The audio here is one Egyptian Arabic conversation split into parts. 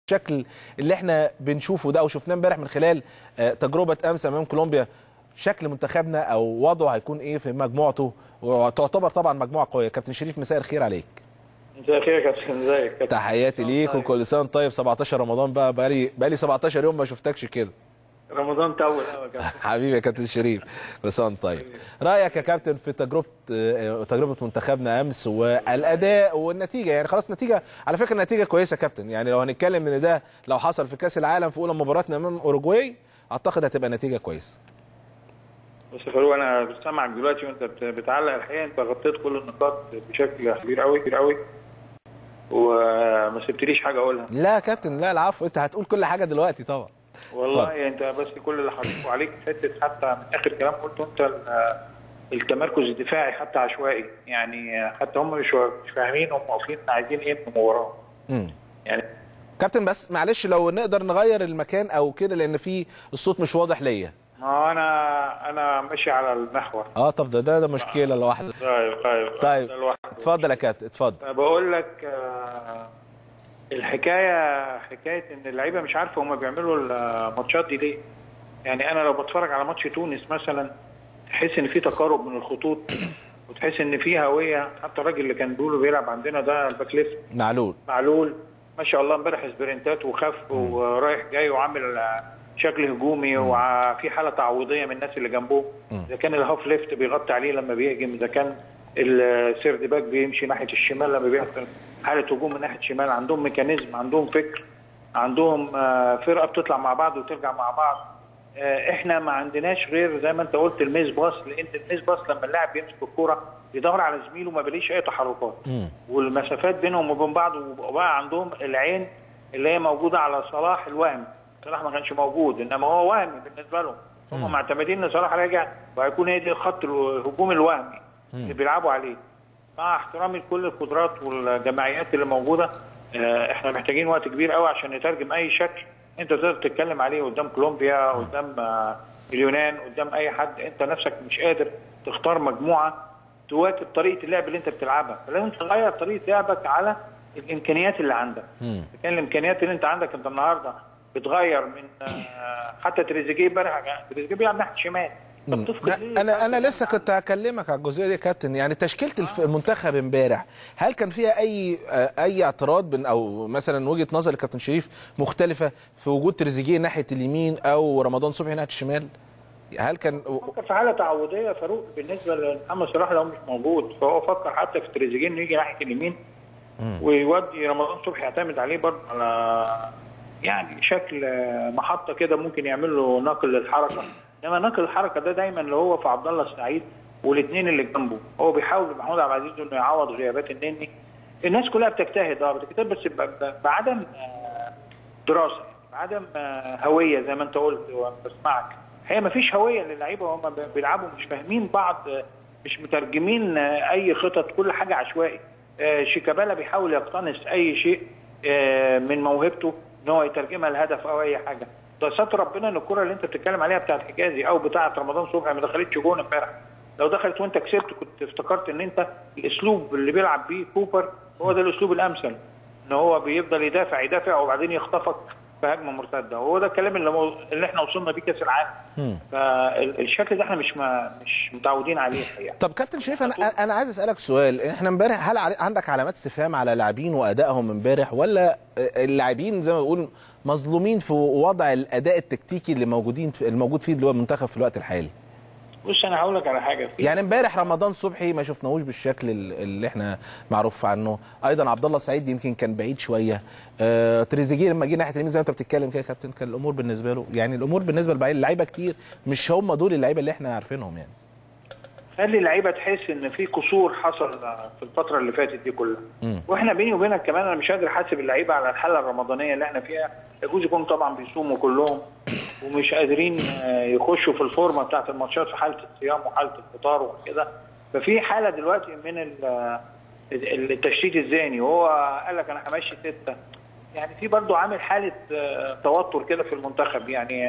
الشكل اللي احنا بنشوفه ده وشفناه امبارح من خلال آه، تجربه امس امام كولومبيا شكل منتخبنا او وضعه هيكون ايه في مجموعته وتعتبر طبعا مجموعه قويه كابتن شريف مساء الخير عليك مساء الخير يا كابتن ازيك كابتن؟ تحياتي ليك طيب. وكل سنه وأنت طيب 17 رمضان بقى بقالي بقالي 17 يوم ما شفتكش كده رمضان طول قوي يا كابتن حبيبي يا كابتن شريف كل سنه وأنت طيب رايك يا كابتن في تجربه آه، تجربه منتخبنا امس والاداء والنتيجه يعني خلاص نتيجه على فكره النتيجه كويسه يا كابتن يعني لو هنتكلم ان ده لو حصل في كاس العالم في اولى مباراتنا امام اوروجواي اعتقد هتبقى نتيجه كويسه بص يا فاروق انا بسمعك دلوقتي وانت بت- بتعلق الحقيقه انت غطيت كل النقاط بشكل كبير قوي كبير قوي وما سبتليش حاجه اقولها لا يا كابتن لا العفو انت هتقول كل حاجه دلوقتي طبعا والله انت بس كل اللي حريصه عليك حته حتى من اخر كلام قلته انت ال- التمركز الدفاعي حتى عشوائي يعني حتى هم مش مش فاهمين هم واقفين عايزين ايه من المباراه امم يعني كابتن بس معلش لو نقدر نغير المكان او كده لان في الصوت مش واضح ليا ما هو انا انا ماشي على المحور اه طب ده ده, ده مشكله لوحده طيب طيب طيب ده لوحده. اتفضل يا كابتن اتفضل بقول لك آه، الحكايه حكايه ان اللعيبه مش عارفه هم بيعملوا الماتشات دي ليه يعني انا لو بتفرج على ماتش تونس مثلا تحس ان في تقارب من الخطوط وتحس ان في هويه حتى الراجل اللي كان بيقولوا بيلعب عندنا ده الباك ليفت معلول معلول ما شاء الله امبارح سبرنتات وخف ورايح جاي وعامل آه، شكل هجومي وفي حاله تعويضيه من الناس اللي جنبه اذا كان الهاف ليفت بيغطي عليه لما بيهجم اذا كان السيرد باك بيمشي ناحيه الشمال لما بيحصل حاله هجوم من ناحيه الشمال عندهم ميكانيزم عندهم فكر عندهم آه، فرقه بتطلع مع بعض وترجع مع بعض آه، احنا ما عندناش غير زي ما انت قلت الميس باص لان الميس باص لما اللاعب بيمسك الكوره بيدور على زميله ما بيلاقيش اي تحركات مم. والمسافات بينهم وبين بعض وبقى عندهم العين اللي هي موجوده على صلاح الوهمي صلاح ما كانش موجود انما هو وهمي بالنسبه لهم هم معتمدين ان صلاح راجع وهيكون هي دي خط الهجوم الوهمي اللي بيلعبوا عليه مع احترامي لكل القدرات والجمعيات اللي موجوده آه، احنا محتاجين وقت كبير قوي عشان نترجم اي شكل انت تقدر تتكلم عليه قدام كولومبيا قدام آه، اليونان قدام اي حد انت نفسك مش قادر تختار مجموعه تواكب طريقه اللعب اللي انت بتلعبها فلازم تغير طريقه لعبك على الامكانيات اللي عندك مم. كان الامكانيات اللي انت عندك انت النهارده بتغير من آه، حتى تريزيجيه امبارح تريزيجيه بيلعب ناحيه شمال مم. طب تفقد ليه؟ لا، انا انا لسه كنت هكلمك على الجزئيه دي يا كابتن يعني تشكيله الف- المنتخب امبارح هل كان فيها اي آه، اي اعتراض بن او مثلا وجهه نظر الكابتن شريف مختلفه في وجود تريزيجيه ناحيه اليمين او رمضان صبحي ناحيه الشمال هل كان فكر في حاله تعويضيه يا فاروق بالنسبه لمحمد صلاح لو مش موجود فهو فكر حتى في تريزيجيه انه يجي ناحيه اليمين ويودي رمضان صبحي يعتمد عليه برضه على يعني شكل آه، محطه كده ممكن يعمل له نقل للحركه انما نقل الحركه ده دايما اللي هو في عبد الله السعيد والاثنين اللي جنبه هو بيحاول محمود عبد العزيز انه يعوض غيابات النني الناس كلها بتجتهد اه بتجتهد بس ب- ب- بعدم آه، دراسه بعدم آه، هويه زي ما انت قلت وانا بسمعك هي ما فيش هويه للعيبه وهم ب- بيلعبوا مش فاهمين بعض آه، مش مترجمين آه، اي خطط كل حاجه عشوائي آه، شيكابالا بيحاول يقتنص اي شيء آه، من موهبته ان هو يترجمها لهدف او اي حاجه ده ستر ربنا ان الكره اللي انت بتتكلم عليها بتاعت حجازي او بتاعت رمضان صبحي ما دخلتش جون امبارح لو دخلت وانت كسبت كنت افتكرت ان انت الاسلوب اللي بيلعب بيه كوبر هو ده الاسلوب الامثل ان هو بيفضل يدافع يدافع وبعدين يخطفك في هجمه مرتده وهو ده الكلام اللي, مو... اللي احنا وصلنا بيه كاس العالم مم. فالشكل ده احنا مش ما... مش متعودين عليه الحقيقه طب كابتن شريف انا انا عايز اسالك سؤال احنا امبارح هل عل- عندك علامات استفهام على لاعبين وادائهم امبارح ولا اللاعبين زي ما بقول مظلومين في وضع الاداء التكتيكي اللي موجودين في الموجود فيه اللي هو المنتخب في الوقت الحالي بص انا هقول لك على حاجه في يعني امبارح رمضان صبحي ما شفناهوش بالشكل ال- اللي احنا معروف عنه ايضا عبد الله السعيد يمكن كان بعيد شويه آه تريزيجيه لما جه ناحيه اليمين زي ما انت بتتكلم كده يا كابتن كان الامور بالنسبه له يعني الامور بالنسبه للعيبه كتير مش هم دول اللعيبه اللي احنا عارفينهم يعني خلي اللعيبه تحس ان في قصور حصل في الفتره اللي فاتت دي كلها مم. واحنا بيني وبينك كمان انا مش قادر احاسب اللعيبه على الحاله الرمضانيه اللي احنا فيها يجوز يكونوا طبعا بيصوموا كلهم ومش قادرين آه، يخشوا في الفورمه بتاعت الماتشات في حاله الصيام وحاله الفطار وكده ففي حاله دلوقتي من ال- التشتيت الذهني وهو قال لك انا همشي سته يعني في برضو عامل حاله آه، توتر كده في المنتخب يعني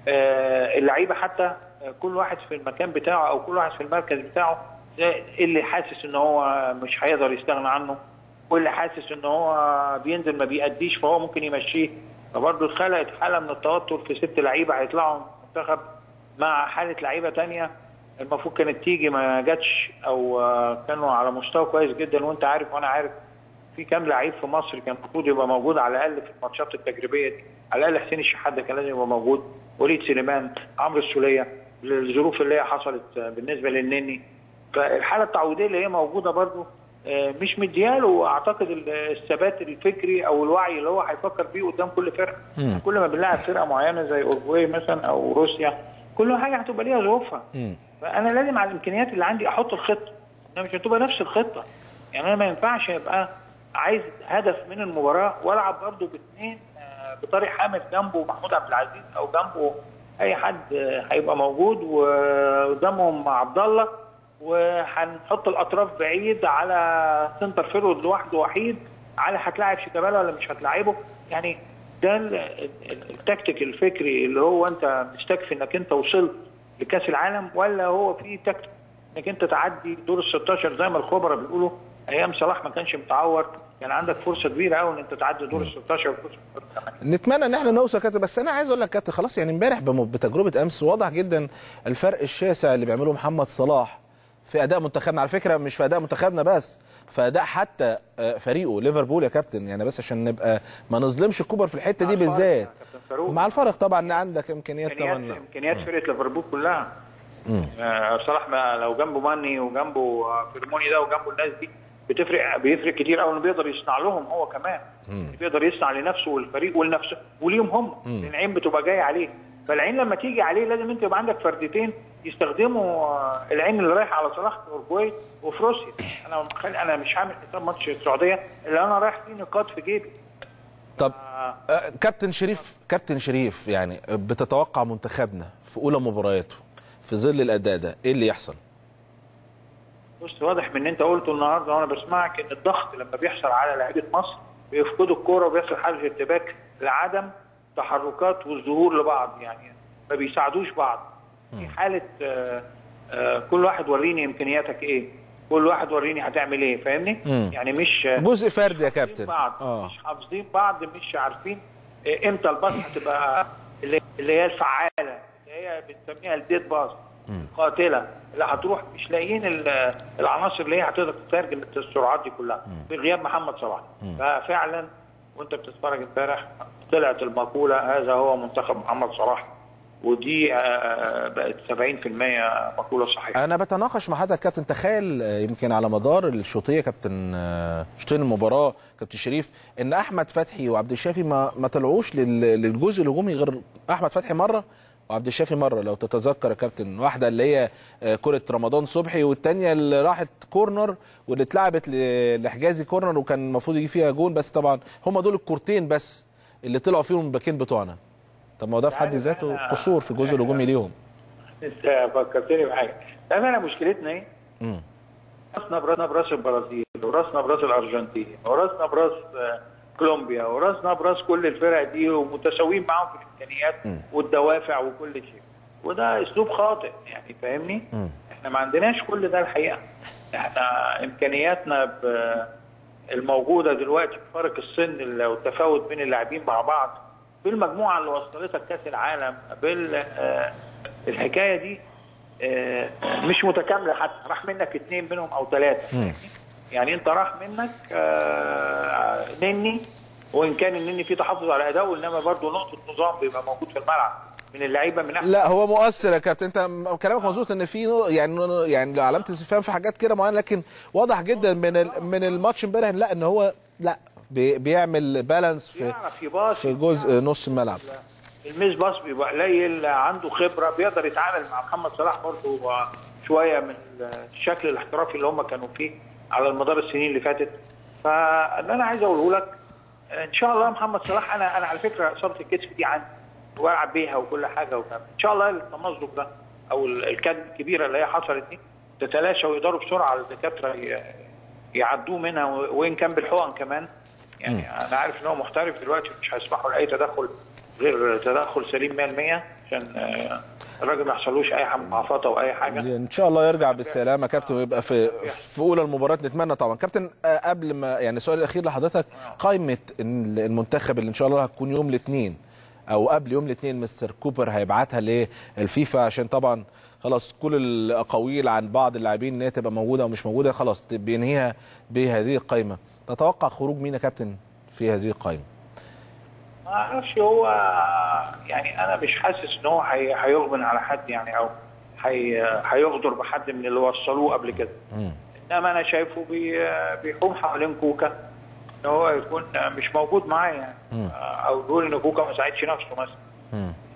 آه، اللعيبه حتى آه، كل واحد في المكان بتاعه او كل واحد في المركز بتاعه زي اللي حاسس ان هو مش هيقدر يستغنى عنه واللي حاسس ان هو بينزل ما بيأديش فهو ممكن يمشيه فبرضه اتخلقت حاله من التوتر في ست لعيبه هيطلعوا من المنتخب مع حاله لعيبه تانية المفروض كانت تيجي ما جاتش او آه، كانوا على مستوى كويس جدا وانت عارف وانا عارف في كام لعيب في مصر كان المفروض يبقى موجود على الاقل في الماتشات التجريبيه دي على الاقل حسين الشحات ده كان لازم يبقى موجود وليد سليمان عمرو السوليه الظروف اللي هي حصلت آه، بالنسبه للنني فالحاله التعويضيه اللي هي موجوده برضو آه، مش مدياله اعتقد ال- الثبات الفكري او الوعي اللي هو هيفكر فيه قدام كل فرقه مم. كل ما بنلاعب فرقه معينه زي اورجواي مثلا او روسيا كل حاجه هتبقى ليها ظروفها مم. فانا لازم على الامكانيات اللي عندي احط الخطه انها مش هتبقى نفس الخطه يعني انا ما ينفعش ابقى عايز هدف من المباراه والعب برضه باثنين آه، بطارق حامد جنبه محمود عبد العزيز او جنبه اي حد آه، هيبقى موجود وقدامهم عبد الله وهنحط الاطراف بعيد على سنتر فيرود لوحده وحيد على هتلاعب شيكابالا ولا مش هتلاعبه يعني ده ال- ال- التكتيك الفكري اللي هو انت مستكفي انك انت وصلت لكاس العالم ولا هو في تكتيك انك انت تعدي دور ال 16 زي ما الخبراء بيقولوا ايام صلاح ما كانش متعور كان عندك فرصه كبيره قوي ان انت تعدي دور ال 16 وتوصل دور الثمانية. نتمنى ان احنا نوصل كابتن بس انا عايز اقول لك كابتن خلاص يعني امبارح بم- بتجربه امس واضح جدا الفرق الشاسع اللي بيعمله محمد صلاح في اداء منتخبنا على فكره مش في اداء منتخبنا بس في اداء حتى آه، فريقه ليفربول يا كابتن يعني بس عشان نبقى ما نظلمش الكوبر في الحته دي مع الفارق بالذات يا كابتن فاروق. مع الفرق طبعا ان عندك امكانيات امكانيات طبعا امكانيات فرقه ليفربول كلها مم. آه، صلاح ما لو جنبه ماني وجنبه آه، فيرموني ده وجنبه الناس دي بتفرق بيفرق كتير قوي انه بيقدر يصنع لهم هو كمان بيقدر يصنع لنفسه والفريق ولنفسه وليهم هم لان العين بتبقى جايه عليه فالعين لما تيجي عليه لازم انت يبقى عندك فردتين يستخدموا آه، العين اللي رايحه على صلاح في اورجواي وفي روسيا انا مخل... انا مش هعمل حساب ماتش السعوديه اللي انا رايح فيه نقاط في جيبي طب آه، آه، كابتن شريف كابتن شريف يعني بتتوقع منتخبنا في اولى مبارياته في ظل الاداء ده ايه اللي يحصل؟ بص واضح من اللي انت قلته النهارده وانا بسمعك ان الضغط لما بيحصل على لعيبه مصر بيفقدوا الكوره وبيحصل حاله ارتباك لعدم تحركات والظهور لبعض يعني ما بيساعدوش بعض في حاله آه، آه، كل واحد وريني امكانياتك ايه كل واحد وريني هتعمل ايه فاهمني مم. يعني مش جزء فردي يا حافظين كابتن بعض اه مش حافظين بعض مش عارفين آه، امتى الباص هتبقى اللي اللي هي الفعاله اللي هي بنسميها الديد باص قاتله اللي هتروح مش لاقيين ال- العناصر اللي هي هتقدر تترجم السرعات دي كلها بغياب محمد صلاح ففعلا وانت بتتفرج امبارح طلعت المقوله هذا هو منتخب محمد صلاح ودي آه، بقت 70% مقوله صحيحه انا بتناقش مع حضرتك كابتن تخيل آه، يمكن على مدار الشوطيه كابتن آه، شوطين المباراه كابتن شريف ان احمد فتحي وعبد الشافي ما ما طلعوش لل- للجزء الهجومي غير احمد فتحي مره وعبد الشافي مره لو تتذكر يا كابتن واحده اللي هي آه، كره رمضان صبحي والثانيه اللي راحت كورنر واللي اتلعبت ل- لحجازي كورنر وكان المفروض يجي فيها جون بس طبعا هم دول الكورتين بس اللي طلعوا فيهم الباكين بتوعنا طب ما هو ده في حد عارف ذاته أنا- قصور في الجزء الهجومي ليهم انت فكرتني بحاجه تعرف انا مشكلتنا ايه؟ مم. راسنا براسنا براس البرازيل وراسنا براس الارجنتين وراسنا براس آه، كولومبيا وراسنا براس كل الفرق دي ومتساويين معاهم في الامكانيات والدوافع وكل شيء وده اسلوب خاطئ يعني فاهمني؟ مم. احنا ما عندناش كل ده الحقيقه احنا امكانياتنا ب- الموجوده دلوقتي بفارق السن والتفاوت بين اللاعبين مع بعض بالمجموعه اللي وصلتك كاس العالم بالحكايه دي آه، مش متكامله حتى راح منك اثنين منهم او ثلاثه يعني انت راح منك آه، نني وان كان النني فيه تحفظ على اداؤه انما برضه نقطه نظام بيبقى موجود في الملعب من اللعيبه من احسن لا هو مؤثر يا كابتن انت م- كلامك مظبوط ان في نوع- يعني نوع- يعني علامه استفهام في حاجات كده معينه لكن واضح جدا من ال- من الماتش امبارح لا ان هو لا بي- بيعمل بالانس في بيعرف يباصي في جزء نص الملعب الميس باص بيبقى قليل عنده خبره بيقدر يتعامل مع محمد صلاح برضه شويه من الشكل الاحترافي اللي هم كانوا فيه على المدار السنين اللي فاتت فاللي انا عايز اقوله لك ان شاء الله محمد صلاح انا انا على فكره اصابه الكتف دي عندي والعب بيها وكل حاجه وكان ان شاء الله التمزق ده او الكذب الكبيره اللي هي حصلت دي تتلاشى ويقدروا بسرعه الدكاتره ي- يعدوه منها وان كان بالحقن كمان يعني انا عارف ان هو محترف دلوقتي مش هيسمحوا لاي تدخل غير تدخل سليم 100% عشان آه، الراجل ما حصلوش اي حاجه مضاعفات او اي حاجه ان شاء الله يرجع بالسلامه كابتن ويبقى في في اولى المباريات نتمنى طبعا كابتن آه، قبل ما يعني السؤال الاخير لحضرتك قائمه المنتخب اللي ان شاء الله هتكون يوم الاثنين او قبل يوم الاثنين مستر كوبر هيبعتها للفيفا عشان طبعا خلاص كل الاقاويل عن بعض اللاعبين ان هي تبقى موجوده او مش موجوده خلاص بينهيها بهذه القائمه تتوقع خروج مين يا كابتن في هذه القائمه ما اعرفش هو يعني انا مش حاسس ان هو هي- هيغبن على حد يعني او هي- هيغدر بحد من اللي وصلوه قبل كده مم. انما انا شايفه بي بيحوم حوالين كوكا ان هو يكون مش موجود معاه يعني او يقول ان كوكا ما ساعدش نفسه مثلا مم. ف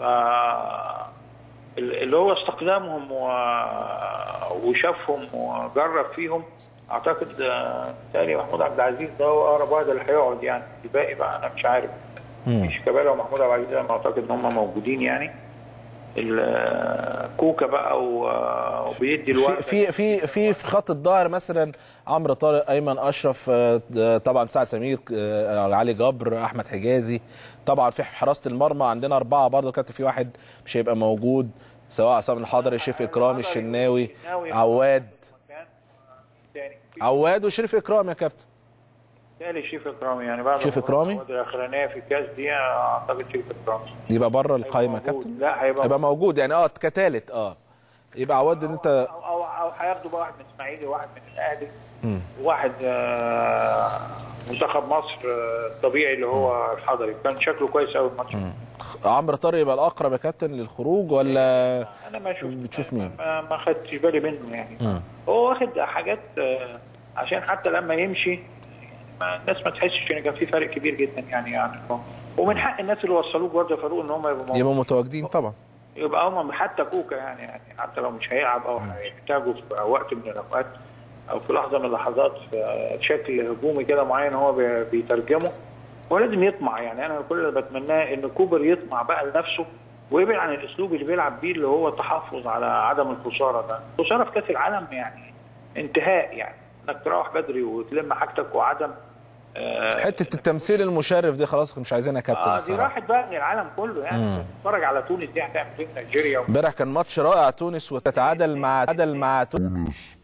اللي هو استخدامهم و... وشافهم وجرب فيهم اعتقد آه، تاني محمود عبد العزيز ده هو اقرب واحد اللي هيقعد يعني الباقي بقى انا مش عارف مم. مش كبالة ومحمود عبد العزيز انا اعتقد ان هم موجودين يعني ال- كوكا بقى و- وبيدي الوقت في في في في خط الظهر مثلا عمرو طارق ايمن اشرف آه، طبعا سعد سمير آه، علي جبر احمد حجازي طبعا في حراسه المرمى عندنا اربعه برضه كابتن في واحد مش هيبقى موجود سواء عصام الحضري شريف اكرامي الشناوي عواد تاني عواد وشريف اكرامي يا كابتن تاني شريف اكرامي يعني بعد شريف ما إكرامي؟ العقود الاخرانيه في الكاس دي اعتقد شريف اكرامي يبقى بره القايمه يا موجود. كابتن لا هيبقى هيبقى موجود يعني اه كتالت اه يبقى عواد ان انت او او او هياخدوا بقى واحد من الاسماعيلي وواحد من الاهلي مم. وواحد آه، منتخب مصر آه، الطبيعي اللي هو الحضري كان شكله كويس قوي الماتش عمرو طارق يبقى الاقرب يا كابتن للخروج ولا انا ما شفت بتشوف مين؟ ما, ما خدتش بالي منه يعني مم. هو واخد حاجات آه، عشان حتى لما يمشي ما الناس ما تحسش ان كان في فرق كبير جدا يعني عن الفرق. ومن حق الناس اللي وصلوه برضه يا فاروق ان هم يبقوا موجودين. يبقوا متواجدين طبعا يبقى هم حتى كوكا يعني يعني حتى لو مش هيلعب او هيحتاجوا في وقت من الاوقات او في لحظه من اللحظات في شكل هجومي كده معين هو بي- بيترجمه هو لازم يطمع يعني انا كل اللي بتمناه ان كوبر يطمع بقى لنفسه ويبعد عن الاسلوب اللي بيلعب بيه اللي هو التحفظ على عدم الخساره ده، الخساره في كاس العالم يعني انتهاء يعني انك تروح بدري وتلم حاجتك وعدم آه، حته التمثيل المشرف دي خلاص مش عايزينها يا كابتن اه دي الصراحه راحت بقى من العالم كله يعني تتفرج على تونس دي هتعمل ايه في نيجيريا امبارح كان ماتش رائع تونس وتتعادل مع تعادل مع تونس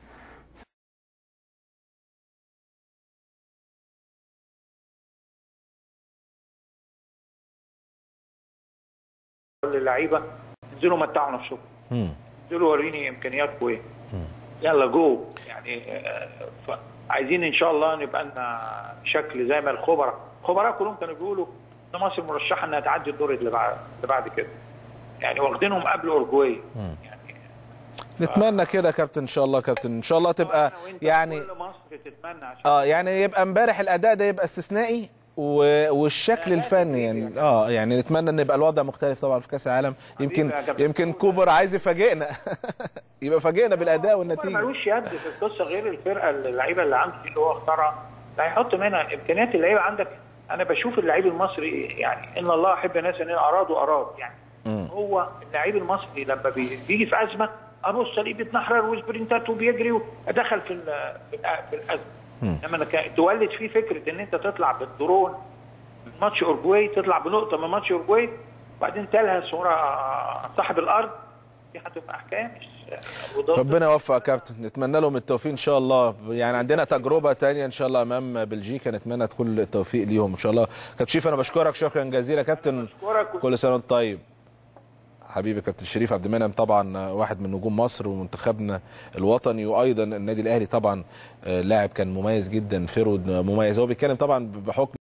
كل اللعيبه انزلوا متعوا نفسكم مم. انزلوا وريني امكانياتكم ايه يلا جو يعني آه، ف- عايزين ان شاء الله نبقى لنا شكل زي ما الخبراء الخبراء كلهم كانوا بيقولوا ان مصر مرشحه انها تعدي الدور اللي بعد اللي بعد كده يعني واخدينهم قبل اورجواي يعني نتمنى كده يا كابتن ان شاء الله يا كابتن ان شاء الله تبقى أنا وأنت يعني كل مصر تتمنى عشان اه يعني يبقى امبارح الاداء ده يبقى استثنائي و- والشكل لا، الفني لازم يعني اه يعني نتمنى ان يبقى الوضع مختلف طبعا في كاس العالم يمكن يا كابتن. يمكن كوبر عايز يفاجئنا يبقى فاجئنا بالاداء هو والنتيجه ملوش يد في القصه غير الفرقه اللعيبه اللي عنده دي اللي هو اختارها لا هيحط منها امكانيات اللعيبه عندك انا بشوف اللعيب المصري يعني ان الله يحب ناس ان اراد واراد يعني مم. هو اللعيب المصري لما بي- بيجي في ازمه ابص الاقيه بيتنحرر وسبرنتات وبيجري ودخل في ال- في ال- في الازمه مم. لما أنا كا- تولد فيه فكره ان انت تطلع بالدرون من ماتش اورجواي تطلع بنقطه من ماتش اورجواي وبعدين تلهث ورا صاحب الارض دي هتبقى حكايه مش وضد ربنا يوفق يا كابتن نتمنى لهم التوفيق ان شاء الله يعني عندنا تجربه تانية ان شاء الله امام بلجيكا نتمنى كل التوفيق ليهم ان شاء الله كابتن شريف انا بشكرك شكرا جزيلا يا كابتن بشكرك. كل سنه وانت طيب حبيبي كابتن شريف عبد المنعم طبعا واحد من نجوم مصر ومنتخبنا الوطني وايضا النادي الاهلي طبعا آه، لاعب كان مميز جدا فيرود مميز هو بيتكلم طبعا بحكم